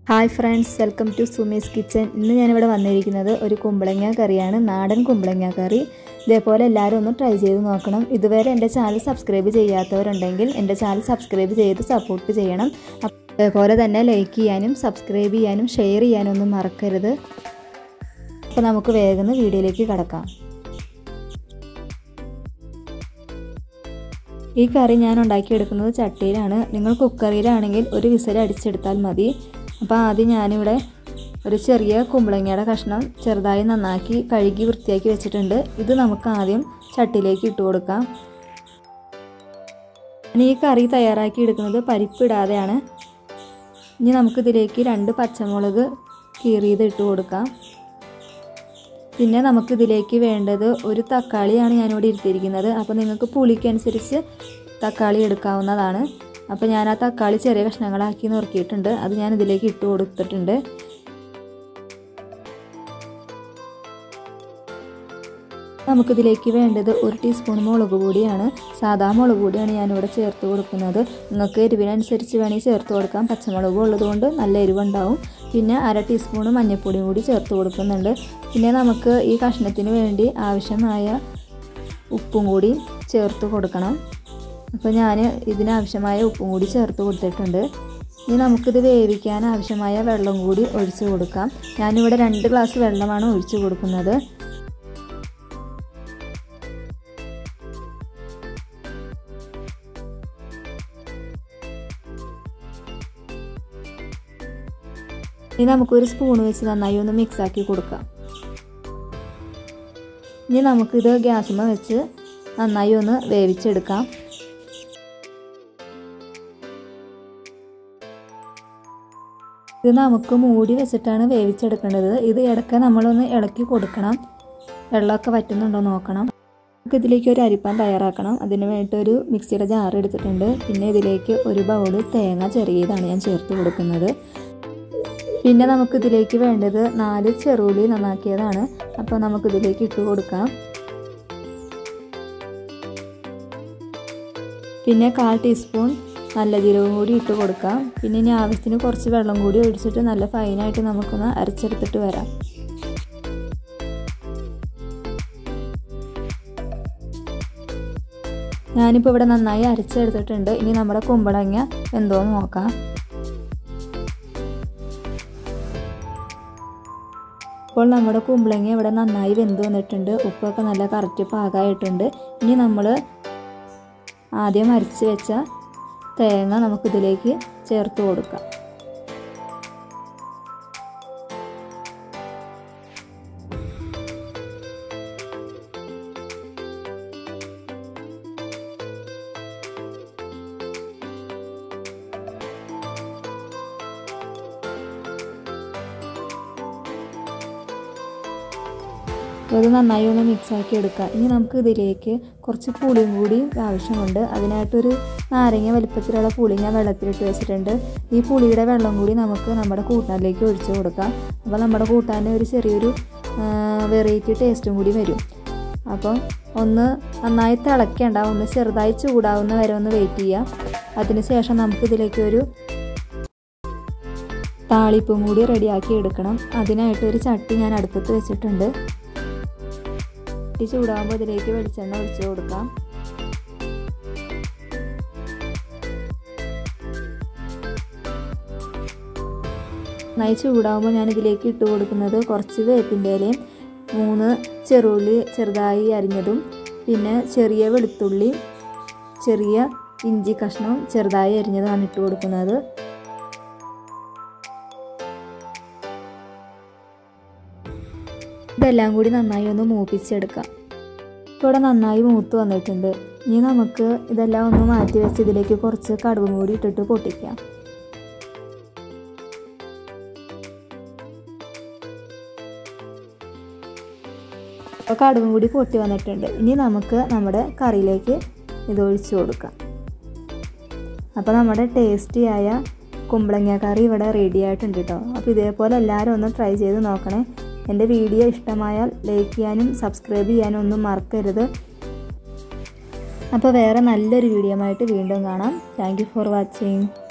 hi friends welcome to Sumi's kitchen ഇന്ന് ഞാനിവിടെ വന്നിരിക്കുന്നത് ഒരു കുമ്പളങ്ങ കറിയാണ് നാടൻ കുമ്പളങ്ങ കറി ഇതേപോലെ എല്ലാവരും ഒന്ന് ട്രൈ ചെയ്ത് നോക്കണം ഇതുവരെ എൻ്റെ ചാനൽ സബ്സ്ക്രൈബ് ചെയ്യാത്തവരുണ്ടെങ്കിൽ എൻ്റെ ചാനൽ സബ്സ്ക്രൈബ് ചെയ്ത് സപ്പോർട്ട് ചെയ്യണം അതേപോലെ തന്നെ ലൈക്ക് ചെയ്യാനും സബ്സ്ക്രൈബ് ചെയ്യാനും ഷെയർ ചെയ്യാനും ഒന്നും മറക്കരുത് അപ്പോൾ നമുക്ക് വേഗം വീഡിയോയിലേക്ക് കടക്കാം ഈ കറി ഞാൻ ഉണ്ടാക്കിയെടുക്കുന്നത് ചട്ടിയിലാണ് നിങ്ങൾ കുക്കറിയിലാണെങ്കിൽ ഒരു വിസൽ അടിച്ചെടുത്താൽ മതി അപ്പോൾ ആദ്യം ഞാനിവിടെ ഒരു ചെറിയ കുമ്പളങ്ങയുടെ കഷ്ണം ചെറുതായി നന്നാക്കി കഴുകി വൃത്തിയാക്കി വെച്ചിട്ടുണ്ട് ഇത് നമുക്ക് ആദ്യം ചട്ടിയിലേക്ക് ഇട്ട് കൊടുക്കാം ഇനി ഈ കറി തയ്യാറാക്കി എടുക്കുന്നത് പരിപ്പിടാതെയാണ് ഇനി നമുക്കിതിലേക്ക് രണ്ട് പച്ചമുളക് കീറിയത് ഇട്ട് കൊടുക്കാം പിന്നെ നമുക്കിതിലേക്ക് വേണ്ടത് ഒരു തക്കാളിയാണ് ഞാനിവിടെ ഇരുത്തിയിരിക്കുന്നത് അപ്പോൾ നിങ്ങൾക്ക് പുളിക്കനുസരിച്ച് തക്കാളി എടുക്കാവുന്നതാണ് അപ്പോൾ ഞാൻ ആ തക്കാളി ചെറിയ കഷ്ണങ്ങളാക്കി നുറുക്കിയിട്ടുണ്ട് അത് ഞാൻ ഇതിലേക്ക് ഇട്ട് കൊടുത്തിട്ടുണ്ട് നമുക്കിതിലേക്ക് വേണ്ടത് ഒരു ടീസ്പൂൺ മുളക് പൊടിയാണ് സാധാ മുളക് പൊടിയാണ് ഞാനിവിടെ ചേർത്ത് കൊടുക്കുന്നത് നിങ്ങൾക്ക് എരിവിനനുസരിച്ച് വേണമെങ്കിൽ ചേർത്ത് കൊടുക്കാം പച്ചമുളകും ഉള്ളതുകൊണ്ട് നല്ല എരിവുണ്ടാവും പിന്നെ അര ടീസ്പൂൺ മഞ്ഞൾപ്പൊടിയും കൂടി ചേർത്ത് കൊടുക്കുന്നുണ്ട് പിന്നെ നമുക്ക് ഈ കഷ്ണത്തിന് വേണ്ടി ആവശ്യമായ ഉപ്പും കൂടി ചേർത്ത് കൊടുക്കണം അപ്പോൾ ഞാൻ ഇതിനാവശ്യമായ ഉപ്പും കൂടി ചേർത്ത് കൊടുത്തിട്ടുണ്ട് ഇനി നമുക്കിത് വേവിക്കാൻ ആവശ്യമായ വെള്ളം കൂടി ഒഴിച്ചു കൊടുക്കാം ഞാനിവിടെ രണ്ട് ഗ്ലാസ് വെള്ളമാണ് ഒഴിച്ചു കൊടുക്കുന്നത് ഇനി നമുക്കൊരു സ്പൂൺ വെച്ച് നന്നായി ഒന്ന് മിക്സ് ആക്കി കൊടുക്കാം ഇനി നമുക്കിത് ഗ്യാസുമ്മ വെച്ച് നന്നായി ഒന്ന് വേവിച്ചെടുക്കാം ഇത് നമുക്ക് മൂടി വെച്ചിട്ടാണ് വേവിച്ചെടുക്കേണ്ടത് ഇത് ഇടയ്ക്ക് നമ്മളൊന്ന് ഇളക്കി കൊടുക്കണം വെള്ളമൊക്കെ വറ്റുന്നുണ്ടോ നോക്കണം നമുക്ക് ഇതിലേക്ക് ഒരു അരിപ്പാൻ തയ്യാറാക്കണം അതിന് വേണ്ടിയിട്ട് ഒരു മിക്സിയുടെ ജാർ എടുത്തിട്ടുണ്ട് പിന്നെ ഇതിലേക്ക് ഒരു ബൗള് തേങ്ങ ചെറിയതാണ് ഞാൻ ചേർത്ത് കൊടുക്കുന്നത് പിന്നെ നമുക്കിതിലേക്ക് വേണ്ടത് നാല് ചെറുള്ളി നന്നാക്കിയതാണ് അപ്പോൾ നമുക്കിതിലേക്ക് ഇട്ട് കൊടുക്കാം പിന്നെ കാൽ ടീസ്പൂൺ നല്ല ജീരകം കൂടി ഇട്ട് കൊടുക്കാം പിന്നെ ഇനി ആവശ്യത്തിന് കുറച്ച് വെള്ളം കൂടി ഒഴിച്ചിട്ട് നല്ല ഫൈനായിട്ട് നമുക്കൊന്ന് അരച്ചെടുത്തിട്ട് വരാം ഞാനിപ്പോൾ ഇവിടെ നന്നായി അരച്ചെടുത്തിട്ടുണ്ട് ഇനി നമ്മുടെ കുമ്പളങ്ങ എന്തോന്ന് നോക്കാം ഇപ്പോൾ നമ്മുടെ കുമ്പളങ്ങ ഇവിടെ നന്നായി വെന്ത് വന്നിട്ടുണ്ട് ഉപ്പൊക്കെ നല്ല കറക്റ്റ് പാകമായിട്ടുണ്ട് ഇനി നമ്മൾ ആദ്യം അരച്ച് വെച്ച തേങ്ങ നമുക്കിതിലേക്ക് ചേർത്ത് കൊടുക്കാം അപ്പോൾ ഇത് നന്നായി ഒന്ന് മിക്സ് ആക്കി എടുക്കുക ഇനി നമുക്ക് ഇതിലേക്ക് കുറച്ച് പുളിയും കൂടി ആവശ്യമുണ്ട് അതിനായിട്ടൊരു നാരങ്ങ വലിപ്പത്തിലുള്ള പുളി ഞാൻ വെള്ളത്തിലിട്ട് വെച്ചിട്ടുണ്ട് ഈ പുളിയുടെ വെള്ളം കൂടി നമുക്ക് നമ്മുടെ കൂട്ടാനിലേക്ക് ഒഴിച്ചു കൊടുക്കാം അപ്പോൾ നമ്മുടെ കൂട്ടാന് ഒരു ചെറിയൊരു വെറൈറ്റി ടേസ്റ്റും കൂടി വരും അപ്പം ഒന്ന് നന്നായി തിളയ്ക്കേണ്ട ഒന്ന് ചെറുതായി ചൂടാവുന്ന വരെ ഒന്ന് വെയിറ്റ് ചെയ്യാം അതിനുശേഷം നമുക്കിതിലേക്ക് ഒരു താളിപ്പും കൂടി റെഡിയാക്കി എടുക്കണം അതിനായിട്ട് ഒരു ചട്ടി ഞാൻ അടുപ്പത്ത് വെച്ചിട്ടുണ്ട് ചട്ടി ചൂടാകുമ്പോൾ ഇതിലേക്ക് വെളിച്ചെണ്ണ ഒഴിച്ചു കൊടുക്കാം നന്നായി ചൂടാകുമ്പോൾ ഞാൻ ഇതിലേക്ക് ഇട്ട് കൊടുക്കുന്നത് കുറച്ച് വേപ്പിൻ്റെ ഇലയും മൂന്ന് ചെറുള്ളി ചെറുതായി അരിഞ്ഞതും പിന്നെ ചെറിയ വെളുത്തുള്ളി ചെറിയ ഇഞ്ചി കഷ്ണവും ചെറുതായി അരിഞ്ഞതുമാണ് ഇട്ട് കൊടുക്കുന്നത് ഇതെല്ലാം കൂടി നന്നായി ഒന്ന് മൂപ്പിച്ചെടുക്കാം ഇവിടെ നന്നായി മൂത്ത് വന്നിട്ടുണ്ട് ഇനി നമുക്ക് ഇതെല്ലാം ഒന്ന് മാറ്റി വെച്ച് ഇതിലേക്ക് കുറച്ച് കടുകും കൂടി ഇട്ടിട്ട് പൊട്ടിക്കാം അപ്പോൾ കടുകും കൂടി പൊട്ടി വന്നിട്ടുണ്ട് ഇനി നമുക്ക് നമ്മുടെ കറിയിലേക്ക് ഇത് ഒഴിച്ചു കൊടുക്കാം അപ്പോൾ നമ്മുടെ ടേസ്റ്റിയായ കുമ്പളങ്ങ കറി ഇവിടെ റെഡി ആയിട്ടുണ്ട് കേട്ടോ അപ്പോൾ ഇതേപോലെ എല്ലാവരും ഒന്ന് ട്രൈ ചെയ്ത് നോക്കണേ എൻ്റെ വീഡിയോ ഇഷ്ടമായാൽ ലൈക്ക് ചെയ്യാനും സബ്സ്ക്രൈബ് ചെയ്യാനും ഒന്നും മറക്കരുത് അപ്പോൾ വേറെ നല്ലൊരു വീഡിയോ ആയിട്ട് വീണ്ടും കാണാം താങ്ക് ഫോർ വാച്ചിങ്